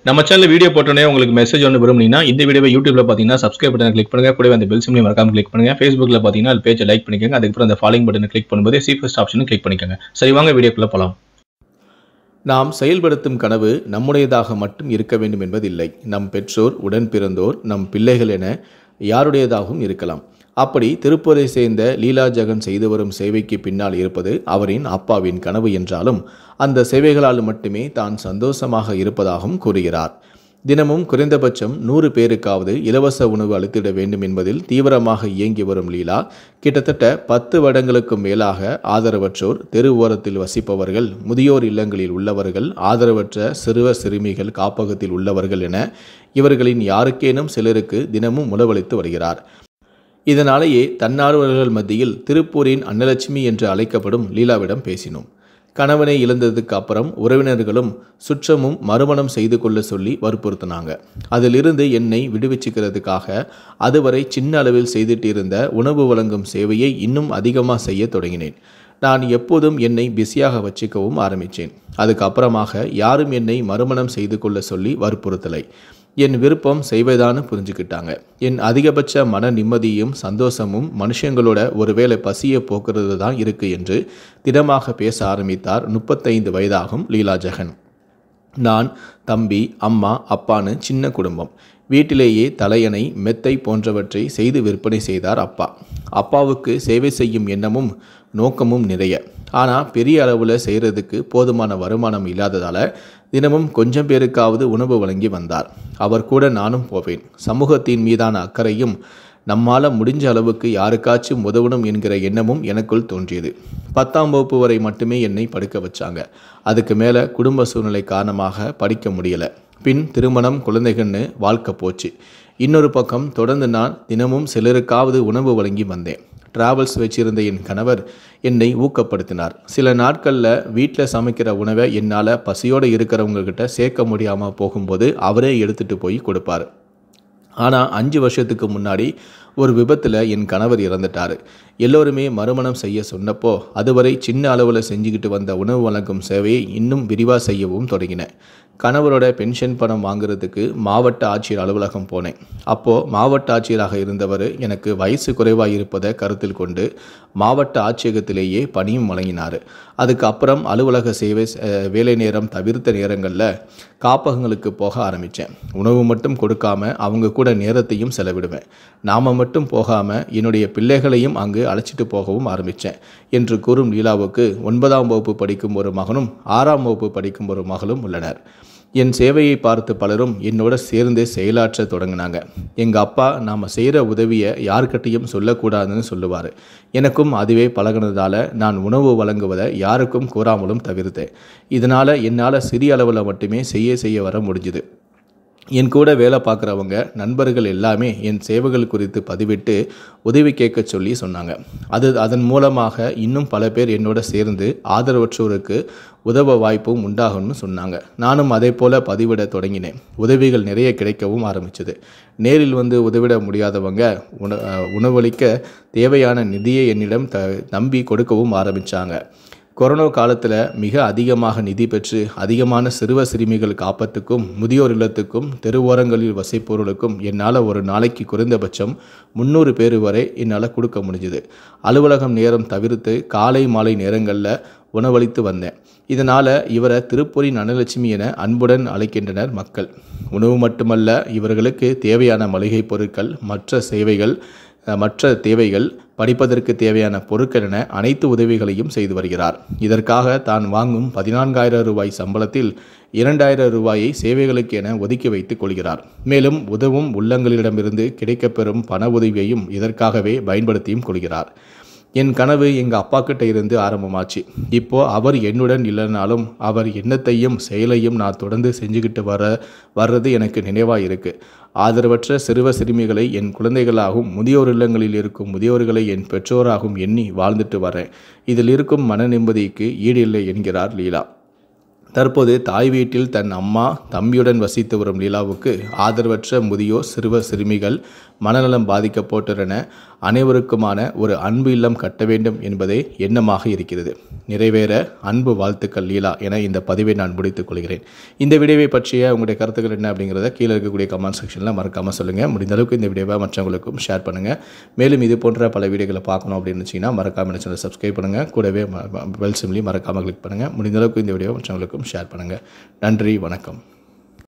நம்ம channel video போட்டோன்னே உங்களுக்கு மெசேஜ் ஒன்று விரும்புனீங்கன்னா இந்த வீடியோவை யூடியூப்ல பார்த்தீங்கன்னா சப்ஸ்கிரைப் பட்டன் கிளிக் பண்ணுங்க கூடவே அந்த பெல் சிம்லையும் மறக்காம கிளிக் பண்ணுங்க ஃபேஸ்புக்ல பார்த்தீங்கன்னா அது பேஜை லைக் பண்ணிக்கோங்க அதுக்கப்புறம் அந்த ஃபாலோயிங் பட்டனை கிளிக் பண்ணும்போது சி ஃபர்ஸ்ட் ஆப்ஷனும் கிளிக் பண்ணிக்கோங்க சரி வாங்க வீடியோக்குள்ள போலாம் நாம் செயல்படுத்தும் கனவு நம்முடையதாக மட்டும் இருக்க வேண்டும் என்பதில்லை நம் பெற்றோர் உடன் பிறந்தோர் நம் பிள்ளைகள் என யாருடையதாகவும் இருக்கலாம் அப்படி திருப்பூரை சேர்ந்த லீலா ஜெகன் செய்து வரும் சேவைக்கு பின்னால் இருப்பது அவரின் அப்பாவின் கனவு என்றாலும் அந்த சேவைகளால் மட்டுமே தான் சந்தோஷமாக இருப்பதாகவும் கூறுகிறார் தினமும் குறைந்தபட்சம் நூறு பேருக்காவது இலவச உணவு அளித்திட வேண்டும் என்பதில் தீவிரமாக இயங்கி வரும் லீலா கிட்டத்தட்ட பத்து வருடங்களுக்கும் மேலாக ஆதரவற்றோர் தெரு ஓரத்தில் வசிப்பவர்கள் முதியோர் இல்லங்களில் உள்ளவர்கள் ஆதரவற்ற சிறுவர் சிறுமிகள் காப்பகத்தில் உள்ளவர்கள் என இவர்களின் யாருக்கேனும் சிலருக்கு தினமும் உணவளித்து வருகிறார் இதனாலேயே தன்னார்வலர்கள் மத்தியில் திருப்பூரின் அன்னலட்சுமி என்று அழைக்கப்படும் லீலாவிடம் பேசினோம் கணவனை இழந்ததுக்கு அப்புறம் உறவினர்களும் சுற்றமும் மறுமணம் செய்து கொள்ள சொல்லி வற்புறுத்தினாங்க அதிலிருந்து என்னை விடுவிச்சுக்கிறதுக்காக அதுவரை சின்ன அளவில் செய்துட்டு இருந்த உணவு வழங்கும் சேவையை இன்னும் அதிகமாக செய்ய தொடங்கினேன் நான் எப்போதும் என்னை பிஸியாக வச்சுக்கவும் ஆரம்பித்தேன் அதுக்கப்புறமாக யாரும் என்னை மறுமணம் செய்து கொள்ள சொல்லி வற்புறுத்தலை என் விருப்பம் செய்வதான்னு புரிஞ்சுக்கிட்டாங்க என் அதிகபட்ச மன நிம்மதியும் சந்தோஷமும் மனுஷங்களோட ஒருவேளை பசியை போக்குறது தான் இருக்கு என்று திடமாக பேச ஆரம்பித்தார் முப்பத்தைந்து வயதாகும் லீலா ஜெகன் நான் தம்பி அம்மா அப்பான்னு சின்ன குடும்பம் வீட்டிலேயே தலையணை மெத்தை போன்றவற்றை செய்து விற்பனை செய்தார் அப்பா அப்பாவுக்கு சேவை செய்யும் எண்ணமும் நோக்கமும் நிறைய ஆனால் பெரிய அளவில் செய்கிறதுக்கு போதுமான வருமானம் இல்லாததால் தினமும் கொஞ்சம் பேருக்காவது உணவு வழங்கி வந்தார் அவர் கூட நானும் போவேன் சமூகத்தின் மீதான அக்கறையும் நம்மால் முடிஞ்ச அளவுக்கு யாருக்காச்சும் உதவணும் என்கிற எண்ணமும் எனக்குள் தோன்றியது பத்தாம் வகுப்பு வரை மட்டுமே என்னை படுக்க வச்சாங்க அதுக்கு மேலே குடும்ப சூழ்நிலை காரணமாக படிக்க முடியலை பின் திருமணம் குழந்தைகள்னு வாழ்க்கை போச்சு இன்னொரு பக்கம் தொடர்ந்து நான் தினமும் சிலருக்காவது உணவு வழங்கி வந்தேன் டிராவல்ஸ் வச்சிருந்த என் கணவர் என்னை ஊக்கப்படுத்தினார் சில நாட்களில் வீட்டில் சமைக்கிற உணவை என்னால் பசியோடு இருக்கிறவங்க கிட்ட சேர்க்க முடியாமல் போகும்போது அவரே எடுத்துகிட்டு போய் கொடுப்பார் ஆனால் அஞ்சு வருஷத்துக்கு முன்னாடி ஒரு விபத்தில் என் கணவர் இறந்துட்டார் எல்லோருமே மறுமணம் செய்ய சொன்னப்போ அதுவரை சின்ன அளவில் செஞ்சுக்கிட்டு வந்த உணவு வழங்கும் சேவையை இன்னும் விரிவாக செய்யவும் தொடங்கினேன் கணவரோட பென்ஷன் பணம் வாங்குறதுக்கு மாவட்ட ஆட்சியர் அலுவலகம் போனேன் அப்போது மாவட்ட ஆட்சியராக இருந்தவர் எனக்கு வயசு குறைவாக இருப்பதை கருத்தில் கொண்டு மாவட்ட ஆட்சியகத்திலேயே பணியும் வழங்கினார் அதுக்கப்புறம் அலுவலக சேவை அஹ், வேலை நேரம் தவிர்த்த நேரங்களில் காப்பகங்களுக்கு போக ஆரம்பித்தேன் உணவு மட்டும் கொடுக்காம அவங்க கூட நேரத்தையும் செலவிடுவேன் நாம் மட்டும் போகாமல் என்னுடைய பிள்ளைகளையும் அங்கு அழைச்சிட்டு போகவும் ஆரம்பித்தேன் என்று கூறும் லீலாவுக்கு ஒன்பதாம் வகுப்பு படிக்கும் ஒரு மகனும் ஆறாம் வகுப்பு படிக்கும் ஒரு மகளும் உள்ளனர் என் சேவையை பார்த்து பலரும் என்னோட சேர்ந்து செயலாற்ற தொடங்கினாங்க எங்கள் அப்பா நாம் செய்கிற உதவியை யார்கிட்டையும் சொல்லக்கூடாதுன்னு சொல்லுவார் எனக்கும் அதுவே பழகினதால நான் உணவு வழங்குவதை யாருக்கும் கூறாமலும் தவிர்த்தேன் இதனால் என்னால் சிறிய அளவில் மட்டுமே செய்ய செய்ய வர முடிஞ்சுது என் கூட வேலை பார்க்குறவங்க நண்பர்கள் எல்லாமே என் சேவைகள் குறித்து பதிவிட்டு உதவி கேட்க சொல்லி சொன்னாங்க அது அதன் மூலமாக இன்னும் பல பேர் என்னோட சேர்ந்து ஆதரவற்றோருக்கு உதவ வாய்ப்பும் உண்டாகும்னு சொன்னாங்க நானும் அதே போல் பதிவிட தொடங்கினேன் உதவிகள் நிறைய கிடைக்கவும் ஆரம்பிச்சது நேரில் வந்து உதவிட முடியாதவங்க உண அஹ் உணவளிக்க தேவையான நிதியை என்னிடம் த நம்பி கொடுக்கவும் ஆரம்பித்தாங்க கொரோனா காலத்தில் மிக அதிகமாக நிதி பெற்று அதிகமான சிறுவ சிறுமிகள் காப்பத்துக்கும் முதியோர் இல்லத்துக்கும் தெருவோரங்களில் வசிப்பவர்களுக்கும் என்னால் ஒரு நாளைக்கு குறைந்தபட்சம் முந்நூறு பேர் வரை என்னால் கொடுக்க முடிஞ்சுது அலுவலகம் நேரம் தவிர்த்து காலை மாலை நேரங்களில் உணவளித்து வந்தேன் இதனால் இவரை திருப்பூரின் அன்னலட்சுமி என அன்புடன் அழைக்கின்றனர் மக்கள் உணவு மட்டுமல்ல இவர்களுக்கு தேவையான மளிகை பொருட்கள் மற்ற சேவைகள் அஹ், மற்ற தேவைகள் படிப்பதற்கு தேவையான பொருட்கள் என அனைத்து உதவிகளையும் செய்து வருகிறார் இதற்காக தான் வாங்கும் பதினான்காயிரம் ரூபாய் சம்பளத்தில் இரண்டாயிரம் ரூபாயை சேவைகளுக்கு என ஒதுக்கி வைத்துக் கொள்கிறார் மேலும் உதவும் உள்ளங்களிடமிருந்து கிடைக்கப்பெறும் பண உதவியையும் இதற்காகவே பயன்படுத்தியும் கொள்கிறார் என் கனவு எங்கள் அப்பா கிட்ட இருந்து ஆரம்பமாச்சு இப்போ அவர் என்னுடன் இல்லைனாலும் அவர் எண்ணத்தையும் செயலையும் நான் தொடர்ந்து செஞ்சுக்கிட்டு வர வர்றது எனக்கு நினைவாக இருக்கு ஆதரவற்ற சிறுவ சிறுமிகளை என் குழந்தைகளாகவும் முதியோர் இல்லங்களில் இருக்கும் முதியோர்களை என் பெற்றோராகவும் எண்ணி வாழ்ந்துட்டு வரேன் இதில் இருக்கும் மன நிம்மதிக்கு ஈடு இல்லை என்கிறார் லீலா தற்போது தாய் வீட்டில் தன் அம்மா தம்பியுடன் வசித்து வரும் லீலாவுக்கு ஆதரவற்ற முதியோர் சிறுவர் சிறுமிகள் மனநலம் பாதிக்கப்பட்டோரென அனைவருக்குமான ஒரு அன்பு இல்லம் கட்ட வேண்டும் என்பதே எண்ணமாக இருக்கிறது நிறைவேற அன்பு வாழ்த்துக்கள் லீலா என இந்த பதிவை நான் முடித்துக் கொள்கிறேன் இந்த வீடியோவை பற்றிய உங்களுடைய கருத்துக்கள் என்ன அப்படிங்கிறத கீழே இருக்கக்கூடிய கமெண்ட் செக்ஷனில் மறக்காமல் சொல்லுங்கள் முடிந்த அளவுக்கு இந்த வீடியோவை மற்றவங்களுக்கும் ஷேர் பண்ணுங்கள் மேலும் இது போன்ற பல வீடியோக்களை பார்க்கணும் அப்படின்னு நினச்சிங்கன்னா மறக்காமல் சேனல் சப்ஸ்கிரைப் பண்ணுங்கள் கூடவே பெல் சிம்லி மறக்காமல் கிளிக் பண்ணுங்கள் முடிந்த அளவுக்கு இந்த வீடியோவை மற்றவங்களுக்கும் ஷேர் பண்ணுங்கள் நன்றி வணக்கம்